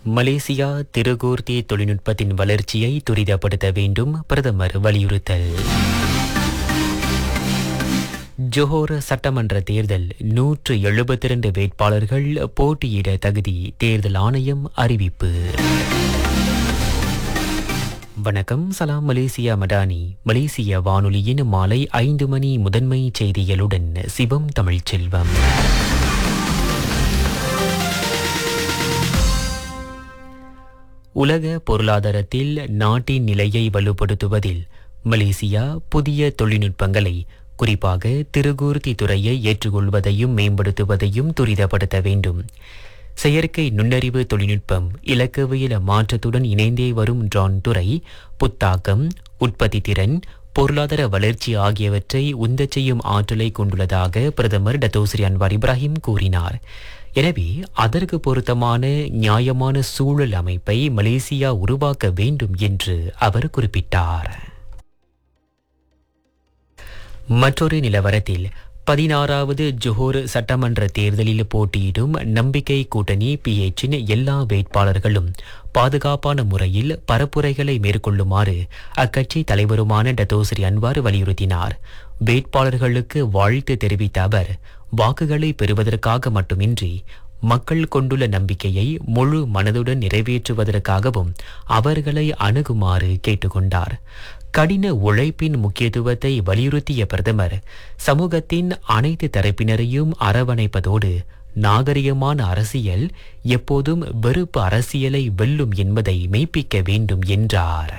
Malaysia திருகூர்த்தி தொழில்நுட்பத்தின் வளர்ச்சியை துரிதப்படுத்த வேண்டும் பிரதமர் வலியுறுத்தல் ஜோஹோர் சட்டமன்ற தேர்தல் நூற்று எழுபத்தி இரண்டு வேட்பாளர்கள் போட்டியிட தகுதி தேர்தல் ஆணையம் அறிவிப்பு வணக்கம் சலாம் மலேசியா மடானி மலேசிய வானொலியின் மாலை ஐந்து மணி முதன்மை செய்திகளுடன் சிவம் தமிழ்ச்செல்வம் உலக பொருளாதாரத்தில் நாட்டின் நிலையை வலுப்படுத்துவதில் மலேசியா புதிய தொழில்நுட்பங்களை குறிப்பாக திருகூர்த்தி துறையை ஏற்றுக்கொள்வதையும் மேம்படுத்துவதையும் துரிதப்படுத்த வேண்டும் செயற்கை நுண்ணறிவு தொழில்நுட்பம் இலக்கவியல மாற்றத்துடன் இணைந்தே வரும் ட்ரான் துறை புத்தாக்கம் உற்பத்தி திறன் பொருளாதார வளர்ச்சி ஆகியவற்றை உந்தச் செய்யும் ஆற்றலை கொண்டுள்ளதாக பிரதமர் டத்தோஸ்ரீ அன்வார் இப்ராஹிம் கூறினார் எனவே அதற்கு பொருத்தமான நியாயமான சூழல் அமைப்பை மலேசியா உருவாக்க வேண்டும் என்று அவர் குறிப்பிட்டார் மற்றொரு நிலவரத்தில் பதினாறாவது ஜோஹர் சட்டமன்ற தேர்தலில் போட்டியிடும் நம்பிக்கை கூட்டணி பிஎச்சின் எல்லா வேட்பாளர்களும் பாதுகாப்பான முறையில் பரப்புரைகளை மேற்கொள்ளுமாறு அக்கட்சி தலைவருமான டத்தோஸ்ரீ அன்வார் வலியுறுத்தினார் வேட்பாளர்களுக்கு வாழ்த்து தெரிவித்த அவர் வாக்குகளை பெறுவதற்காக மட்டுமின்றி மக்கள் கொண்டுள்ள நம்பிக்கையை முழு மனதுடன் நிறைவேற்றுவதற்காகவும் அவர்களை அணுகுமாறு கேட்டுக்கொண்டார் கடின உழைப்பின் முக்கியத்துவத்தை வலியுறுத்திய பிரதமர் சமூகத்தின் அனைத்து தரப்பினரையும் அரவணைப்பதோடு நாகரிகமான அரசியல் எப்போதும் வெறுப்பு அரசியலை வெல்லும் என்பதை மெய்ப்பிக்க வேண்டும் என்றார்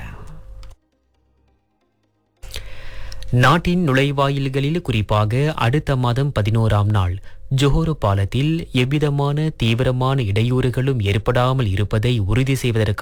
நாட்டின் நுழைவாயில்களில் குறிப்பாக அடுத்த மாதம் பதினோராம் நாள் ஜோஹர் பாலத்தில் எவ்விதமான தீவிரமான இடையூறுகளும் ஏற்படாமல் இருப்பதை உறுதி செய்வதற்கு